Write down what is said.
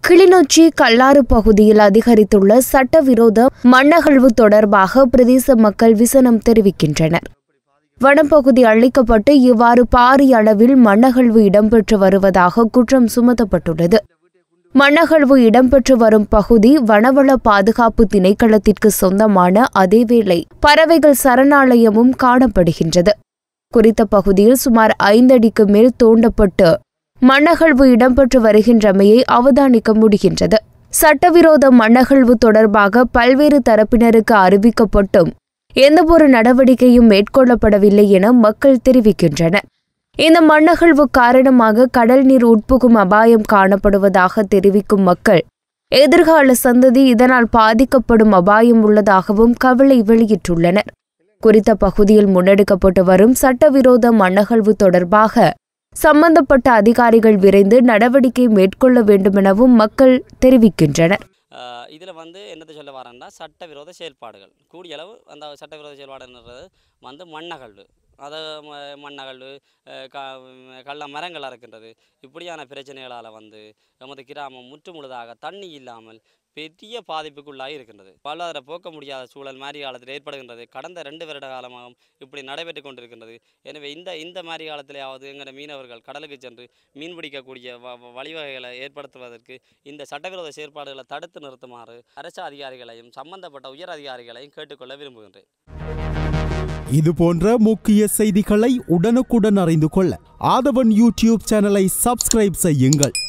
கிளிநொச்சி கல்லாறு பகுதியில் அதிகரித்துள்ள சட்டவிரோத மண்ணகழ்வு தொடர்பாக பிரதேச மக்கள் விசனம் தெரிவிக்கின்றனர் வனப்பகுதி அழிக்கப்பட்டு இவ்வாறு பாரிய அளவில் மண்ணகழ்வு இடம்பெற்று வருவதாக குற்றம் சுமத்தப்பட்டுள்ளது மண்ணகழ்வு இடம்பெற்று வரும் பகுதி வனவள பாதுகாப்பு திணைக்களத்திற்கு சொந்தமான அதேவேளை பறவைகள் சரணாலயமும் காணப்படுகின்றது குறித்த பகுதியில் சுமார் ஐந்தடிக்கு மேல் தோண்டப்பட்டு மண்ணகழ்வு இடம்பெற்று வருகின்றமையை அவதானிக்க முடிகின்றது சட்டவிரோத மண்ணகழ்வு தொடர்பாக பல்வேறு தரப்பினருக்கு அறிவிக்கப்பட்டும் எந்தவொரு நடவடிக்கையும் மேற்கொள்ளப்படவில்லை என மக்கள் தெரிவிக்கின்றனர் இந்த மண்ணகழ்வு காரணமாக கடல் நீர் உட்புகும் அபாயம் காணப்படுவதாக தெரிவிக்கும் மக்கள் எதிர்கால சந்ததி இதனால் பாதிக்கப்படும் அபாயம் உள்ளதாகவும் கவலை வெளியிட்டுள்ளனர் குறித்த பகுதியில் முன்னெடுக்கப்பட்டு வரும் சட்டவிரோத மண்ணகழ்வு தொடர்பாக சம்பந்தப்பட்ட அதிகாரிகள் விரைந்து நடவடிக்கை மேற்கொள்ள வேண்டுமெனவும் மக்கள் தெரிவிக்கின்றனர் இதில் வந்து என்னத்தை சொல்ல வரேன்னா சட்டவிரோத செயல்பாடுகள் கூடிய அளவு அந்த சட்டவிரோத செயல்பாடுன்றது வந்து மண்ணகழ்வு அது ம- மண்ணகழ்வு அஹ் க கள்ள மரங்கள் அறுக்கின்றது இப்படியான பிரச்சனைகளால் வந்து நமது கிராமம் முற்றுமுழுதாக தண்ணி இல்லாமல் பெரிய பாதிப்புக்குள்ளாகி இருக்கின்றது வாழ்வாதார போக்க முடியாத சூழல் மாதிரி காலத்தில் ஏற்படுகின்றது கடந்த ரெண்டு வருட காலமாகவும் இப்படி நடைபெற்று கொண்டிருக்கின்றது எனவே இந்த இந்த மாதிரி காலத்திலேயாவது எங்கள் மீனவர்கள் கடலுக்கு சென்று மீன் பிடிக்கக்கூடிய வ- வ- வழிவகைகளை ஏற்படுத்துவதற்கு இந்த சட்டவிரோத செயற்பாடுகளை தடுத்து நிறுத்துமாறு அரசு அதிகாரிகளையும் சம்பந்தப்பட்ட உயர் அதிகாரிகளையும் கேட்டுக்கொள்ள விரும்புகின்றேன் இது போன்ற முக்கிய செய்திகளை உடனுக்குடன் அறிந்து கொள்ள ஆதவன் யூடியூப் சேனலை சப்ஸ்கிரைப் செய்யுங்கள்